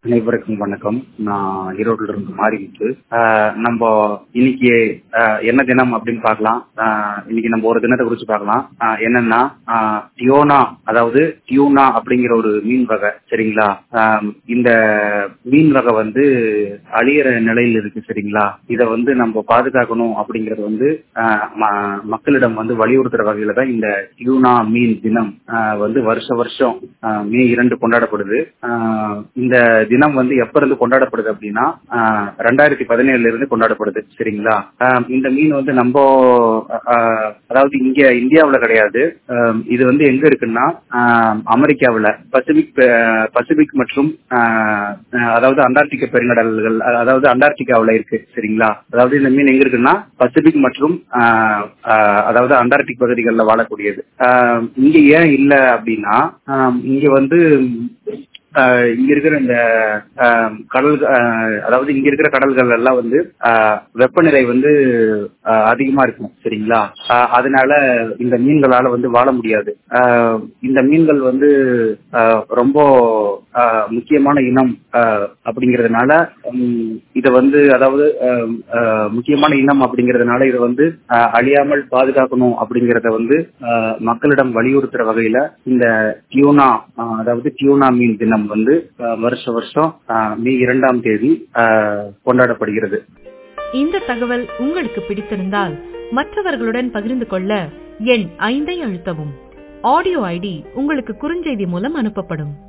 அனைவருக்கும் வணக்கம் நான் ஈரோட்டில் இருந்து மாறிட்டு நம்ம இன்னைக்கு ஆஹ் என்ன தினம் அப்படின்னு பார்க்கலாம் ஆஹ் இன்னைக்கு நம்ம ஒரு தினத்தை குறிச்சு பார்க்கலாம் ஆஹ் என்னன்னா ஆஹ் டியோனா அதாவது டியூனா அப்படிங்கிற ஒரு மீன் வகை சரிங்களா ஆஹ் இந்த மீன் வகை வந்து அழியிற நிலையில் இருக்கு சரிங்களா இதை வந்து நம்ம பாதுகாக்கணும் அப்படிங்கறது வந்து ஆஹ் ம- மக்களிடம் வந்து வலியுறுத்துற வகையில தான் இந்த டியூனா மீன் தினம் ஆஹ் வந்து வருஷ வருஷம் ஆஹ் மே இரண்டு கொண்டாடப்படுது ஆஹ் இந்த தினம் வந்து எப்ப இருந்து கொண்டாடப்படுது அப்படின்னா ஆஹ் ரெண்டாயிரத்தி பதினேழுல இருந்து கொண்டாடப்படுது சரிங்களா ஆஹ் இந்த மீன் வந்து நம்ம ஆஹ் அதாவது இங்க இந்தியாவுல கிடையாது ஆஹ் இது வந்து எங்க இருக்குன்னா ஆஹ் அமெரிக்காவுல பசிபிக் ஆஹ் பசிபிக் மற்றும் ஆஹ் அதாவது அண்டார்டிகா பெருங்கடல்கள் அதாவது அண்டார்டிகாவுல இருக்கு சரிங்களா அதாவது இந்த மீன் எங்க இருக்குன்னா பசிபிக் மற்றும் ஆஹ் ஆஹ் அதாவது அண்டார்டிக் பகுதிகளில் வாழக்கூடியது ஆஹ் இங்க ஏன் இல்ல அப்படின்னா ஆஹ் இங்க வந்து ஆஹ் இங்க இருக்கிற இந்த ஆஹ் கடல் ஆஹ் அதாவது இங்க இருக்கிற கடல்கள் எல்லாம் வந்து ஆஹ் வெப்பநிலை வந்து ஆஹ் அதிகமா இருக்கும் சரிங்களா ஆஹ் அதனால இந்த மீன்களால வந்து வாழ முடியாது ஆஹ் இந்த மீன்கள் வந்து ஆஹ் ரொம்ப ஆஹ் முக்கியமான இனம் ஆஹ் அப்படிங்கறதுனால உம், இதை வந்து அதாவது ஆஹ் ஆஹ் முக்கியமான இனம் அப்படிங்கறதுனால இதை வந்து ஆஹ் அழியாமல் பாதுகாக்கணும் அப்படிங்கறத வந்து ஆஹ் மக்களிடம் வலியுறுத்துற வகையில இந்த டியூனா ஆஹ் அதாவது டியூனா மீன் தினம் வந்து ஆஹ் வருஷ வருஷம் ஆஹ் மே இரண்டாம் தேதி ஆஹ் கொண்டாடப்படுகிறது இந்த தகவல் உங்களுக்கு பிடித்திருந்தால் மற்றவர்களுடன் பகிர்ந்து கொள்ள எண் ஐந்தை அழுத்தவும் ஆடியோ ஐடி உங்களுக்கு குறுஞ்செய்தி மூலம் அனுப்பப்படும்